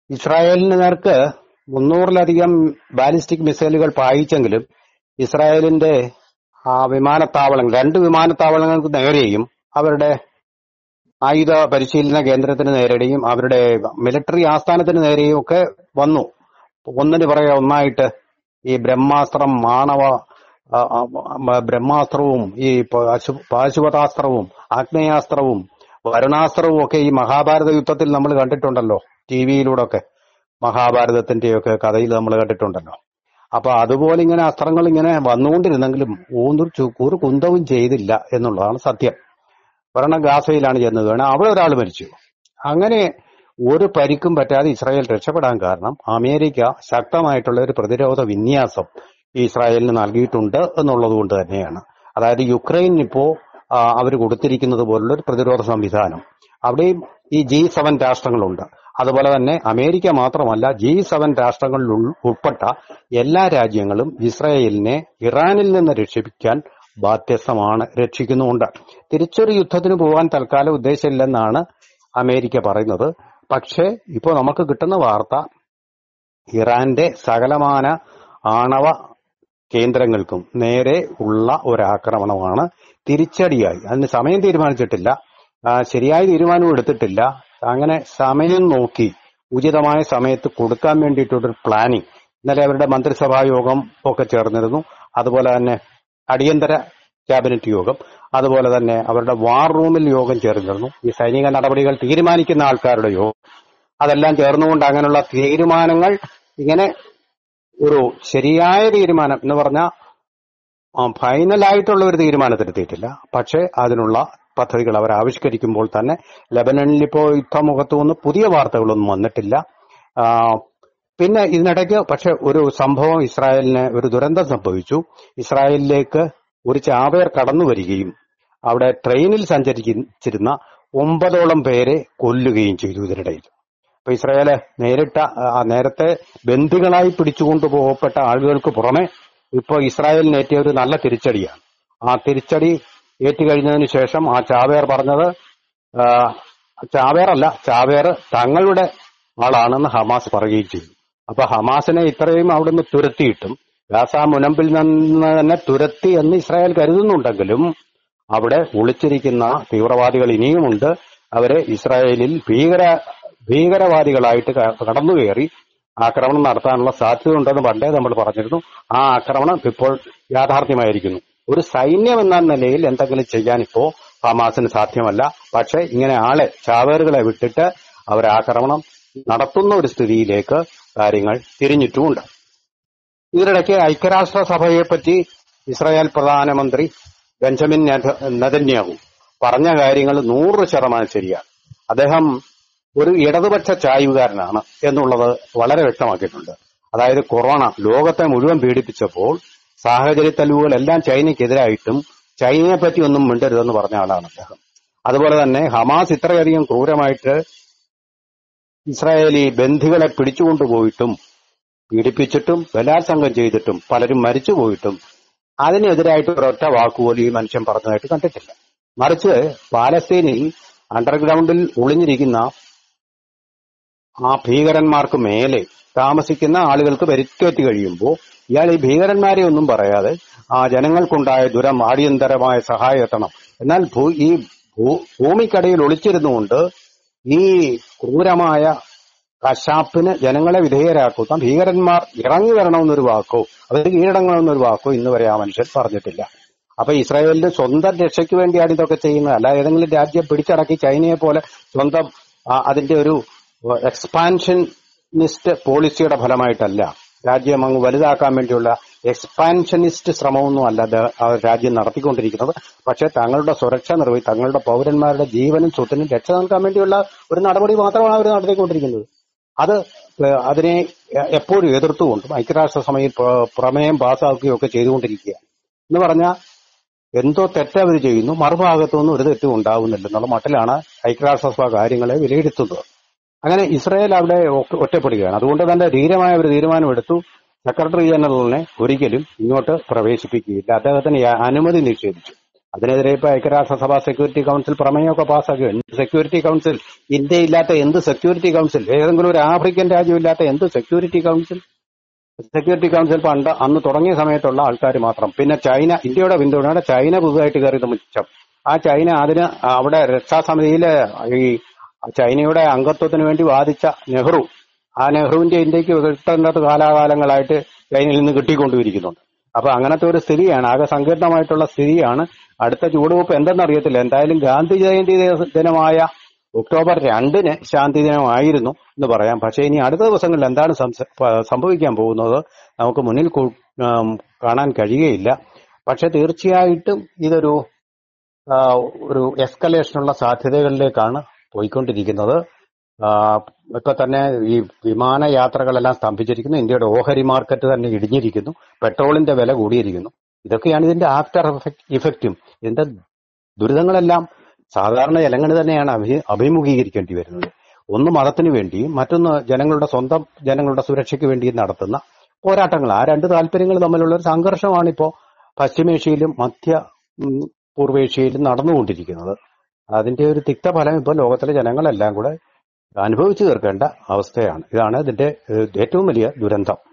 ഇസ്രായേലിന് നേർക്ക് മുന്നൂറിലധികം ബാലിസ്റ്റിക് മിസൈലുകൾ പായിച്ചെങ്കിലും ഇസ്രായേലിന്റെ ആ വിമാനത്താവളങ്ങൾ രണ്ട് വിമാനത്താവളങ്ങൾക്ക് നേരെയും അവരുടെ ആയുധ പരിശീലന കേന്ദ്രത്തിന് നേരെയും അവരുടെ മിലിറ്ററി ആസ്ഥാനത്തിന് നേരെയും ഒക്കെ വന്നു ഒന്നിന് പുറകെ ഒന്നായിട്ട് ഈ ബ്രഹ്മാസ്ത്രം മാണവ ആ, ആ, ആ, ബ്രഹ്മാസ്ത്രവും ഈ പാശു- പാശുപതാസ്ത്രവും ആഗ്നേയാസ്ത്രവും വരുണാസ്ത്രവും ഒക്കെ ഈ മഹാഭാരത യുദ്ധത്തിൽ നമ്മൾ കണ്ടിട്ടുണ്ടല്ലോ ടി വിയിലൂടെ ഒക്കെ മഹാഭാരതത്തിന്റെയൊക്കെ കഥയിൽ നമ്മൾ കണ്ടിട്ടുണ്ടല്ലോ അപ്പൊ അതുപോലെ ഇങ്ങനെ അസ്ത്രങ്ങൾ ഇങ്ങനെ വന്നുകൊണ്ടിരുന്നെങ്കിലും ഊന്നൂർ ചുക്കൂർ കുന്തവും ചെയ്തില്ല എന്നുള്ളതാണ് സത്യം ഒരെണ്ണം ഗാസയിലാണ് ചെന്നത് വേണം അവിടെ ഒരാൾ മരിച്ചു അങ്ങനെ ഒരു പരിക്കും പറ്റാതെ ഇസ്രായേൽ രക്ഷപ്പെടാൻ കാരണം അമേരിക്ക ശക്തമായിട്ടുള്ള ഒരു പ്രതിരോധ വിന്യാസം ഈ ഇസ്രായേലിന് നൽകിയിട്ടുണ്ട് എന്നുള്ളത് കൊണ്ട് തന്നെയാണ് അതായത് യുക്രൈനിന് ഇപ്പോ അവർ കൊടുത്തിരിക്കുന്നത് പോലുള്ള ഒരു പ്രതിരോധ സംവിധാനം അവിടെയും ഈ ജി സെവൻ രാഷ്ട്രങ്ങളുണ്ട് അതുപോലെ തന്നെ അമേരിക്ക മാത്രമല്ല ജി സെവൻ രാഷ്ട്രങ്ങളിൽ ഉൾ- ഉൾപ്പെട്ട എല്ലാ രാജ്യങ്ങളും ഇസ്രായേലിനെ ഇറാനിൽ നിന്ന് രക്ഷിക്കാൻ ബാധ്യസ്ഥമാണ് രക്ഷിക്കുന്നുമുണ്ട് തിരിച്ചൊരു യുദ്ധത്തിന് പോകാൻ തൽക്കാലം ഉദ്ദേശമില്ലെന്നാണ് അമേരിക്ക പറയുന്നത് പക്ഷേ ഇപ്പോൾ നമുക്ക് കിട്ടുന്ന വാർത്ത ഇറാന്റെ സകലമാന ആണവ കേന്ദ്രങ്ങൾക്കും നേരെ ഉള്ള ഒരാക്രമണമാണ് തിരിച്ചടിയായി അതിന് സമയം തീരുമാനിച്ചിട്ടില്ല ആ, ശരിയായ തീരുമാനവും എടുത്തിട്ടില്ല അങ്ങനെ സമയം നോക്കി ഉചിതമായ സമയത്ത് കൊടുക്കാൻ വേണ്ടിയിട്ടൊരു പ്ലാനിങ് ഇന്നലെ അവരുടെ മന്ത്രിസഭാ യോഗം ഒക്കെ ചേർന്നിരുന്നു അതുപോലെ തന്നെ അടിയന്തര ക്യാബിനറ്റ് യോഗം അതുപോലെ തന്നെ അവരുടെ വാർ റൂമിൽ യോഗം ചേർന്നിരുന്നു ഈ സൈനിക നടപടികൾ തീരുമാനിക്കുന്ന ആൾക്കാരുടെ യോഗം അതെല്ലാം ചേർന്നുകൊണ്ട് അങ്ങനെയുള്ള തീരുമാനങ്ങൾ ഇങ്ങനെ ഒരു ശരിയായ തീരുമാനം എന്ന് പറഞ്ഞാൽ ഫൈനൽ ആയിട്ടുള്ള ഒരു തീരുമാനത്തിലെത്തിയിട്ടില്ല പക്ഷേ അതിനുള്ള പദ്ധതികൾ അവർ ആവിഷ്കരിക്കുമ്പോൾ തന്നെ ലബനനിൽ ഇപ്പോൾ യുദ്ധമുഖത്ത് നിന്ന് പുതിയ വാർത്തകളൊന്നും വന്നിട്ടില്ല ആ, പിന്നെ ഇതിനിടയ്ക്ക് പക്ഷെ ഒരു സംഭവം ഇസ്രായേലിന് ഒരു ദുരന്തം സംഭവിച്ചു ഇസ്രായേലിലേക്ക് ഒരു ചാവേർ കടന്നു വരികയും അവിടെ ട്രെയിനിൽ സഞ്ചരിച്ചിരുന്ന ഒമ്പതോളം പേരെ കൊല്ലുകയും ചെയ്തു ഇതിനിടയിൽ അപ്പൊ ഇസ്രായേല് നേരിട്ട ആ, നേരത്തെ ബന്ദികളായി പിടിച്ചുകൊണ്ടു പോകപ്പെട്ട ആളുകൾക്ക് പുറമെ ഇപ്പൊ ഇസ്രായേലിന് ഏറ്റിയ ഒരു നല്ല തിരിച്ചടിയാണ് ആ തിരിച്ചടി ഏറ്റുകഴിഞ്ഞതിന് ശേഷം ആ ചാവേർ പറഞ്ഞത് ആ, ചാവേർ അല്ല ചാവേർ തങ്ങളുടെ ആളാണെന്ന് ഹമാസ് പറയുകയും ചെയ്തു അപ്പൊ ഹമാസിനെ ഇത്രയും അവിടുന്ന് തുരത്തിയിട്ടും ഗാസ മുനമ്പിൽ നിന്ന് തന്നെ തുരത്തി എന്ന് ഇസ്രായേൽ കരുതുന്നുണ്ടെങ്കിലും അവിടെ ഒളിച്ചിരിക്കുന്ന തീവ്രവാദികൾ ഇനിയുമുണ്ട് അവരെ ഇസ്രായേലിൽ ഭീകര ഭീകരവാദികളായിട്ട് ക- കടന്നുകയറി ആക്രമണം നടത്താനുള്ള സാധ്യത ഉണ്ടെന്ന് പണ്ടേ നമ്മൾ പറഞ്ഞിരുന്നു ആ ആക്രമണം ഇപ്പോൾ യാഥാർത്ഥ്യമായിരിക്കുന്നു ഒരു സൈന്യം എന്ന നിലയിൽ എന്തെങ്കിലും ചെയ്യാൻ ഇപ്പോ ഹമാസിന് സാധ്യമല്ല പക്ഷെ ഇങ്ങനെ ആളെ ചാവേറുകളെ വിട്ടിട്ട് അവർ ആക്രമണം നടത്തുന്ന ഒരു സ്ഥിതിയിലേക്ക് കാര്യങ്ങൾ തിരിഞ്ഞിട്ടുമുണ്ട് ഇതിനിടയ്ക്ക് ഐക്യരാഷ്ട്രസഭയെ പറ്റി ഇസ്രായേൽ പ്രധാനമന്ത്രി ബെഞ്ചമിൻ നെത- നെതന്യാഹു പറഞ്ഞ കാര്യങ്ങൾ നൂറ് ശതമാനം ശരിയാണ് അദ്ദേഹം ഒരു ഇടതുപക്ഷ ചായ്വുകാരനാണ് എന്നുള്ളത് വളരെ വ്യക്തമാക്കിയിട്ടുണ്ട് അതായത് കൊറോണ ലോകത്തെ മുഴുവൻ പീഡിപ്പിച്ചപ്പോൾ സാഹചര്യ തെളിവുകളെല്ലാം ചൈനയ്ക്കെതിരായിട്ടും ചൈനയെ പറ്റി ഒന്നും മിണ്ടരുതെന്ന് പറഞ്ഞ ആളാണ് അദ്ദേഹം അതുപോലെ തന്നെ ഹമാസ് ഇത്രയധികം ക്രൂരമായിട്ട് ഇസ്രായേലി ബന്ധികളെ പിടിച്ചുകൊണ്ടുപോയിട്ടും പീഡിപ്പിച്ചിട്ടും ബലാത്സംഗം ചെയ്തിട്ടും പലരും മരിച്ചുപോയിട്ടും അതിനെതിരായിട്ട് ഒരൊറ്റ വാക്കുപോലും ഈ മനുഷ്യൻ പറഞ്ഞതായിട്ട് കണ്ടിട്ടില്ല മറിച്ച് പാലസ്തീനിൽ അണ്ടർഗ്രൗണ്ടിൽ ഒളിഞ്ഞിരിക്കുന്ന ആ ഭീകരന്മാർക്ക് മേലെ താമസിക്കുന്ന ആളുകൾക്ക് പരിക്കേറ്റ് കഴിയുമ്പോൾ ഇയാൾ ഈ ഭീകരന്മാരെ ഒന്നും പറയാതെ ആ ജനങ്ങൾക്കുണ്ടായ ദുരം അടിയന്തരമായ സഹായം എത്തണം എന്നാൽ ഭൂ- ഈ ഭൂ- ഭൂമിക്കടിയിൽ ഒളിച്ചിരുന്നുകൊണ്ട് ഈ ക്രൂരമായ കശാപ്പിന് ജനങ്ങളെ വിധേയരാക്കുന്ന ഭീകരന്മാർ ഇറങ്ങി വരണമെന്നൊരു വാക്കോ അവർ കീഴടങ്ങണമെന്നൊരു വാക്കോ ഇന്ന് വരെ ആ മനുഷ്യൻ പറഞ്ഞിട്ടില്ല അപ്പൊ ഇസ്രായേലിന്റെ സ്വന്തം രക്ഷയ്ക്ക് വേണ്ടിയാണ് ഇതൊക്കെ ചെയ്യുന്നത് അല്ല ഏതെങ്കിലും രാജ്യം പിടിച്ചടക്കി ചൈനയെ പോലെ സ്വന്തം ആ, അതിന്റെ ഒരു എക്സ്പാൻഷനിസ്റ്റ് പോളിസിയുടെ ഫലമായിട്ടല്ല രാജ്യം അങ്ങ് വലുതാക്കാൻ വേണ്ടിയുള്ള എക്സ്പാൻഷനിസ്റ്റ് ശ്രമമൊന്നും അല്ല അത് ആ രാജ്യം നടത്തിക്കൊണ്ടിരിക്കുന്നത് പക്ഷെ തങ്ങളുടെ സുരക്ഷ നിർവഹി തങ്ങളുടെ പൗരന്മാരുടെ ജീവനും സ്വത്തിനും രക്ഷ നൽകാൻ വേണ്ടിയുള്ള ഒരു നടപടി മാത്രമാണ് അവർ നടത്തിക്കൊണ്ടിരിക്കുന്നത് അത് ഏഹ് അതിനെ എ- എപ്പോഴും എതിർത്തുകൊണ്ടും ഐക്യരാഷ്ട്ര സഭയിൽ പ്ര- പ്രമേയം പാസ്സാക്കുകയും ഒക്കെ ചെയ്തുകൊണ്ടിരിക്കുക എന്ന് പറഞ്ഞാൽ എന്തോ തെറ്റ് അവർ ചെയ്യുന്നു മറുഭാഗത്തുനിന്നും ഒരു തെറ്റും ഉണ്ടാവുന്നില്ലെന്നുള്ള മട്ടിലാണ് ഐക്യരാഷ്ട്രസഭ കാര്യങ്ങളെ വിലയിരുത്തുന്നത് അങ്ങനെ ഇസ്രായേൽ അവിടെ ഒ- ഒറ്റപ്പെടുകയാണ് അതുകൊണ്ട് തന്നെ ധീരമായ ഒരു തീരുമാനമെടുത്തു സെക്രട്ടറി ജനറലിനെ ഒരിക്കലും ഇങ്ങോട്ട് പ്രവേശിപ്പിക്കുകയില്ല അദ്ദേഹത്തിന് യാ- അനുമതി നിഷേധിച്ചു അതിനെതിരെ ഇപ്പൊ ഐക്യരാഷ്ട്രസഭ സെക്യൂരിറ്റി കൗൺസിൽ പ്രമേയമൊക്കെ പാസ്സാക്കി സെക്യൂരിറ്റി കൗൺസിൽ ഇന്ത്യയില്ലാത്ത എന്ത് സെക്യൂരിറ്റി കൗൺസിൽ ഏതെങ്കിലും ഒരു ആഫ്രിക്കൻ രാജ്യമില്ലാത്ത എന്ത് സെക്യൂരിറ്റി കൗൺസിൽ സെക്യൂരിറ്റി കൗൺസിൽ പണ്ട് അന്ന് തുടങ്ങിയ സമയത്തുള്ള ആൾക്കാർ മാത്രം പിന്നെ ചൈന ഇന്ത്യയുടെ പിന്തുണയോടെ ചൈന പുതുതായിട്ട് കയറിയത് മിച്ചം ആ ചൈന അതിന് അവിടെ രക്ഷാസമിതിയിലെ ഈ ചൈനയുടെ അംഗത്വത്തിന് വേണ്ടി വാദിച്ച നെഹ്റു ആ നെഹ്റുവിന്റെ ഇന്ത്യക്ക് കിട്ടേണ്ടത് കാലാകാലങ്ങളായിട്ട് ചൈനയിൽ നിന്ന് കിട്ടിക്കൊണ്ടിരിക്കുന്നുണ്ട് അപ്പൊ അങ്ങനത്തെ ഒരു സ്ഥിതിയാണ് ആകെ സങ്കീർണമായിട്ടുള്ള സ്ഥിതിയാണ് അടുത്ത ചുവടുവെപ്പ് എന്തെന്നറിയത്തില്ല എന്തായാലും ഗാന്ധി ജയന്തി ദിവസ- ദിനമായ ഒക്ടോബർ രണ്ടിന് ശാന്തി ദിനമായിരുന്നു എന്ന് പറയാം പക്ഷേ ഇനി അടുത്ത ദിവസങ്ങളിൽ എന്താണ് സംസ- പ- സംഭവിക്കാൻ പോകുന്നത് നമുക്ക് മുന്നിൽ കൂ- ആം, കാണാൻ കഴിയുകയില്ല പക്ഷെ തീർച്ചയായിട്ടും ഇതൊരു ആ, ഒരു എസ്കലേഷനുള്ള സാധ്യതകളിലേക്കാണ് പോയിക്കൊണ്ടിരിക്കുന്നത് ആ, ഇപ്പൊ തന്നെ ഈ വിമാനയാത്രകളെല്ലാം സ്തംഭിച്ചിരിക്കുന്നു ഇന്ത്യയുടെ ഓഹരി മാർക്കറ്റ് തന്നെ ഇടിഞ്ഞിരിക്കുന്നു പെട്രോളിന്റെ വില കൂടിയിരിക്കുന്നു ഇതൊക്കെയാണ് ഇതിന്റെ ആഫ്റ്റർ ഇഫക്റ്റും ഇതിന്റെ ദുരിതങ്ങളെല്ലാം സാധാരണ ജനങ്ങൾ തന്നെയാണ് അഭി- അഭിമുഖീകരിക്കേണ്ടി വരുന്നത് ഒന്ന് മതത്തിന് വേണ്ടിയും മറ്റൊന്ന് ജനങ്ങളുടെ സ്വന്തം ജനങ്ങളുടെ സുരക്ഷയ്ക്ക് വേണ്ടിയും നടത്തുന്ന പോരാട്ടങ്ങൾ ആ രണ്ട് താല്പര്യങ്ങൾ തമ്മിലുള്ള ഒരു സംഘർഷമാണ് ഇപ്പോ പശ്ചിമേഷ്യയിലും മധ്യ ഉം, പൂർവേഷ്യയിലും നടന്നുകൊണ്ടിരിക്കുന്നത് അതിന്റെ ഒരു തിക്തഫലം ഇപ്പോൾ ലോകത്തിലെ ജനങ്ങളെല്ലാം കൂടെ അനുഭവിച്ചു തീർക്കേണ്ട അവസ്ഥയാണ് ഇതാണ് ഇതിന്റെ ഏഹ്, ഏറ്റവും വലിയ ദുരന്തം